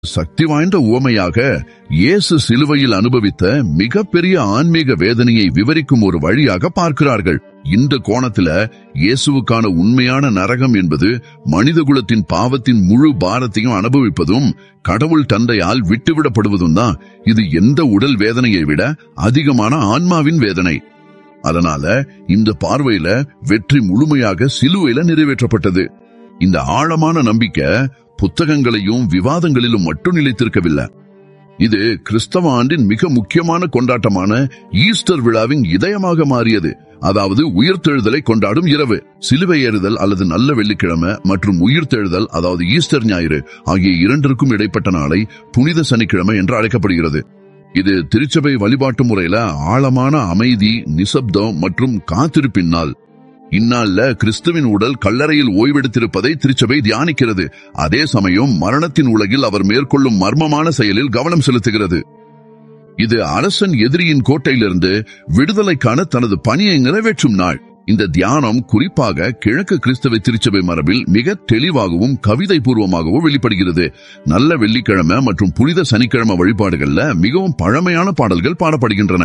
சக்தி வாய்ந்த உவமையாக இயேசு சிலுவையில் அனுபவித்த மிகப்பெரிய ஆன்மீக வேதனையை விவரிக்கும் ஒரு வழியாக பார்க்கிறார்கள் இந்த கோணத்துல இயேசுவுக்கான உண்மையான நரகம் என்பது மனிதகுலத்தின் பாவத்தின் முழு பாரத்தையும் அனுபவிப்பதும் கடவுள் தந்தையால் விட்டுவிடப்படுவதும் தான் இது எந்த உடல் வேதனையை விட அதிகமான ஆன்மாவின் வேதனை அதனால இந்த பார்வையில வெற்றி முழுமையாக சிலுவையில நிறைவேற்றப்பட்டது இந்த ஆழமான நம்பிக்கை புத்தகங்களையும் விவாதங்களிலும் மட்டும் நிலைத்திருக்கவில்லை இது கிறிஸ்தவ ஆண்டின் மிக முக்கியமான கொண்டாட்டமான ஈஸ்டர் விழாவின் இதயமாக மாறியது அதாவது உயிர்த்தெழுதலை கொண்டாடும் இரவு சிலுவை ஏறுதல் அல்லது நல்ல வெள்ளிக்கிழமை மற்றும் உயிர்த்தெழுதல் அதாவது ஈஸ்டர் ஞாயிறு ஆகிய இரண்டிற்கும் இடைப்பட்ட நாளை புனித சனிக்கிழமை என்று அழைக்கப்படுகிறது இது திருச்சபை வழிபாட்டு முறையில ஆழமான அமைதி நிசப்தம் மற்றும் காத்திருப்பின் நாள் இந்நாள்ல கிறிஸ்துவின் உடல் கல்லறையில் ஓய்வெடுத்திருப்பதை திருச்சபை தியானிக்கிறது அதே சமயம் மரணத்தின் உலகில் அவர் மேற்கொள்ளும் மர்மமான செயலில் கவனம் செலுத்துகிறது இது அரசன் எதிரியின் கோட்டையிலிருந்து விடுதலைக்கான தனது பணியை நிறைவேற்றும் நாள் இந்த தியானம் குறிப்பாக கிழக்கு கிறிஸ்தவ திருச்சபை மரபில் மிக தெளிவாகவும் கவிதை பூர்வமாகவும் வெளிப்படுகிறது நல்ல வெள்ளிக்கிழமை மற்றும் புனித சனிக்கிழமை வழிபாடுகள்ல மிகவும் பழமையான பாடல்கள் பாடப்படுகின்றன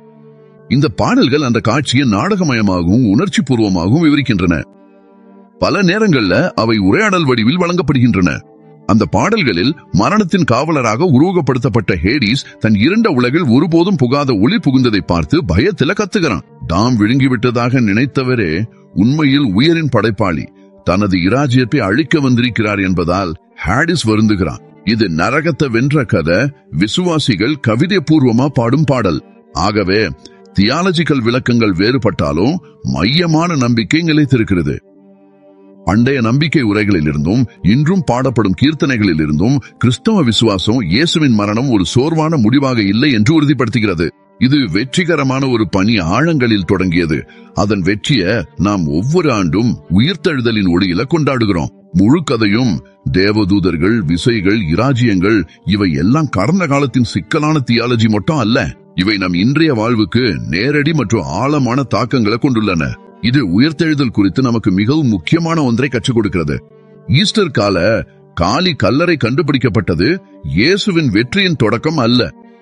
இந்த பாடல்கள் அந்த காட்சியை நாடகமயமாகவும் உணர்ச்சி பூர்வமாகவும் விவரிக்கின்றன பல நேரங்கள்ல அவை உரையாடல் வடிவில் வழங்கப்படுகின்றன அந்த பாடல்களில் மரணத்தின் காவலராக உருவகப்படுத்தப்பட்ட ஹேடிஸ் தன் இருண்ட உலகில் ஒருபோதும் புகாத ஒளி புகுந்ததை பார்த்து பயத்தில கத்துகிறான் தாம் விழுங்கிவிட்டதாக நினைத்தவரே உண்மையில் உயரின் படைப்பாளி தனது இராஜ்யத்தை அழிக்க வந்திருக்கிறார் என்பதால் ஹாடிஸ் வருந்துகிறான் இது நரகத்தை வென்ற கதை விசுவாசிகள் கவிதை பூர்வமா பாடும் பாடல் ஆகவே தியாலஜிக்கல் விளக்கங்கள் வேறுபட்டாலும் மையமான நம்பிக்கை நிலைத்திருக்கிறது பண்டைய நம்பிக்கை உரைகளில் இருந்தும் இன்றும் பாடப்படும் கீர்த்தனைகளில் இருந்தும் கிறிஸ்தவ விசுவாசம் இயேசுவின் மரணம் ஒரு சோர்வான முடிவாக இல்லை என்று உறுதிப்படுத்துகிறது இது வெற்றிகரமான ஒரு பணி ஆழங்களில் தொடங்கியது அதன் வெற்றிய நாம் ஒவ்வொரு ஆண்டும் உயிர்த்தெழுதலின் ஒளியில கொண்டாடுகிறோம் முழு கதையும் தேவதூதர்கள் விசைகள் இராஜ்யங்கள் இவை எல்லாம் கடந்த காலத்தின் சிக்கலான தியாலஜி மட்டும் அல்ல இவை நம் இன்றைய வாழ்வுக்கு நேரடி மற்றும் ஆழமான தாக்கங்களை கொண்டுள்ளன இது உயிர்த்தெழுதல் குறித்து நமக்கு மிகவும் முக்கியமான ஒன்றை கற்றுக் கொடுக்கிறது ஈஸ்டர் கால காலி கல்லறை கண்டுபிடிக்கப்பட்டது இயேசுவின் வெற்றியின் தொடக்கம் அல்ல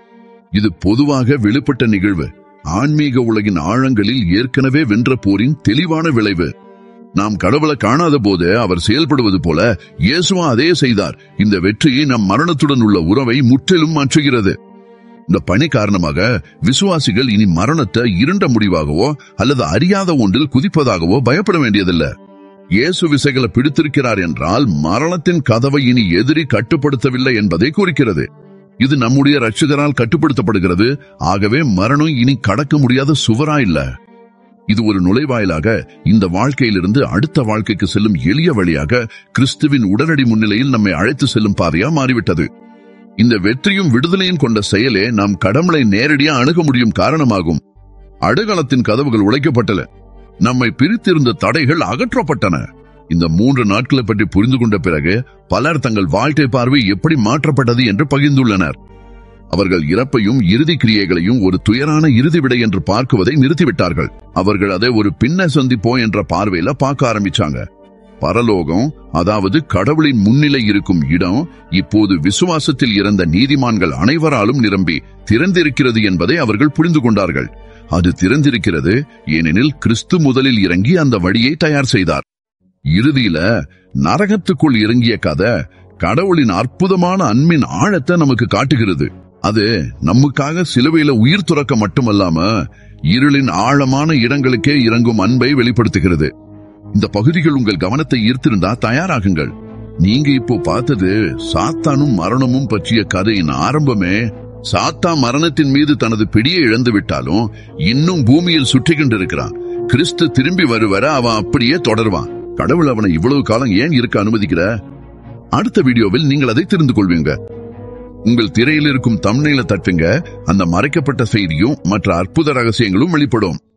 இது பொதுவாக வெளிப்பட்ட நிகழ்வு ஆன்மீக உலகின் ஆழங்களில் ஏற்கனவே வென்ற போரின் தெளிவான விளைவு நாம் கடவுளை காணாத போது அவர் செயல்படுவது போல இயேசுவா அதே செய்தார் இந்த வெற்றி நம் மரணத்துடன் உள்ள உறவை முற்றிலும் மாற்றுகிறது இந்த பணி காரணமாக விசுவாசிகள் இனி மரணத்தை இருண்ட முடிவாகவோ அல்லது அறியாத ஒன்றில் குதிப்பதாகவோ பயப்பட வேண்டியதில்லை இயேசு விசைகளை பிடித்திருக்கிறார் என்றால் மரணத்தின் கதவை இனி எதிரி கட்டுப்படுத்தவில்லை என்பதை குறிக்கிறது இது நம்முடைய ரட்சகரால் கட்டுப்படுத்தப்படுகிறது ஆகவே மரணம் இனி கடக்க முடியாத சுவரா இல்ல இது ஒரு நுழைவாயிலாக இந்த வாழ்க்கையிலிருந்து அடுத்த வாழ்க்கைக்கு செல்லும் எளிய வழியாக கிறிஸ்துவின் உடனடி முன்னிலையில் நம்மை அழைத்து செல்லும் பாதையா மாறிவிட்டது இந்த வெற்றியும் விடுதலையும் கொண்ட செயலே நாம் கடவுளை நேரடியா அணுக முடியும் காரணமாகும் அடுகளத்தின் கதவுகள் உடைக்கப்பட்டன நம்மை பிரித்திருந்த தடைகள் அகற்றப்பட்டன இந்த மூன்று நாட்களை பற்றி புரிந்து கொண்ட பிறகு பலர் தங்கள் வாழ்க்கை பார்வை எப்படி மாற்றப்பட்டது என்று பகிர்ந்துள்ளனர் அவர்கள் இறப்பையும் இறுதி கிரியைகளையும் ஒரு துயரான இறுதி விடை என்று பார்க்குவதை நிறுத்திவிட்டார்கள் அவர்கள் அதை ஒரு பின்ன சந்திப்போம் என்ற பார்வையில பார்க்க ஆரம்பிச்சாங்க பரலோகம் அதாவது கடவுளின் முன்னிலை இருக்கும் இடம் இப்போது விசுவாசத்தில் இறந்த நீதிமான்கள் அனைவராலும் நிரம்பி திறந்திருக்கிறது என்பதை அவர்கள் புரிந்து கொண்டார்கள் அது திறந்திருக்கிறது ஏனெனில் கிறிஸ்து முதலில் இறங்கி அந்த வழியை தயார் செய்தார் இறுதியில நரகத்துக்குள் இறங்கிய கதை கடவுளின் அற்புதமான அன்பின் ஆழத்தை நமக்கு காட்டுகிறது அது நமக்காக சிலுவையில உயிர் துறக்க மட்டுமல்லாம இருளின் ஆழமான இடங்களுக்கே இறங்கும் அன்பை வெளிப்படுத்துகிறது இந்த பகுதிகள் உங்கள் கவனத்தை ஈர்த்திருந்தா தயாராகுங்கள் நீங்க இப்போ பார்த்தது சாத்தானும் மரணமும் பற்றிய கதையின் ஆரம்பமே சாத்தா மரணத்தின் மீது தனது பிடியை இழந்து விட்டாலும் இன்னும் பூமியில் சுற்றி கொண்டிருக்கிறான் கிறிஸ்து திரும்பி வருவர அவன் அப்படியே தொடர்வான் கடவுள் அவனை இவ்வளவு காலம் ஏன் இருக்க அனுமதிக்கிற அடுத்த வீடியோவில் நீங்கள் அதை தெரிந்து கொள்வீங்க உங்கள் திரையில் இருக்கும் தம்னையில தட்டுங்க அந்த மறைக்கப்பட்ட செய்தியும் மற்ற அற்புத ரகசியங்களும் வெளிப்படும்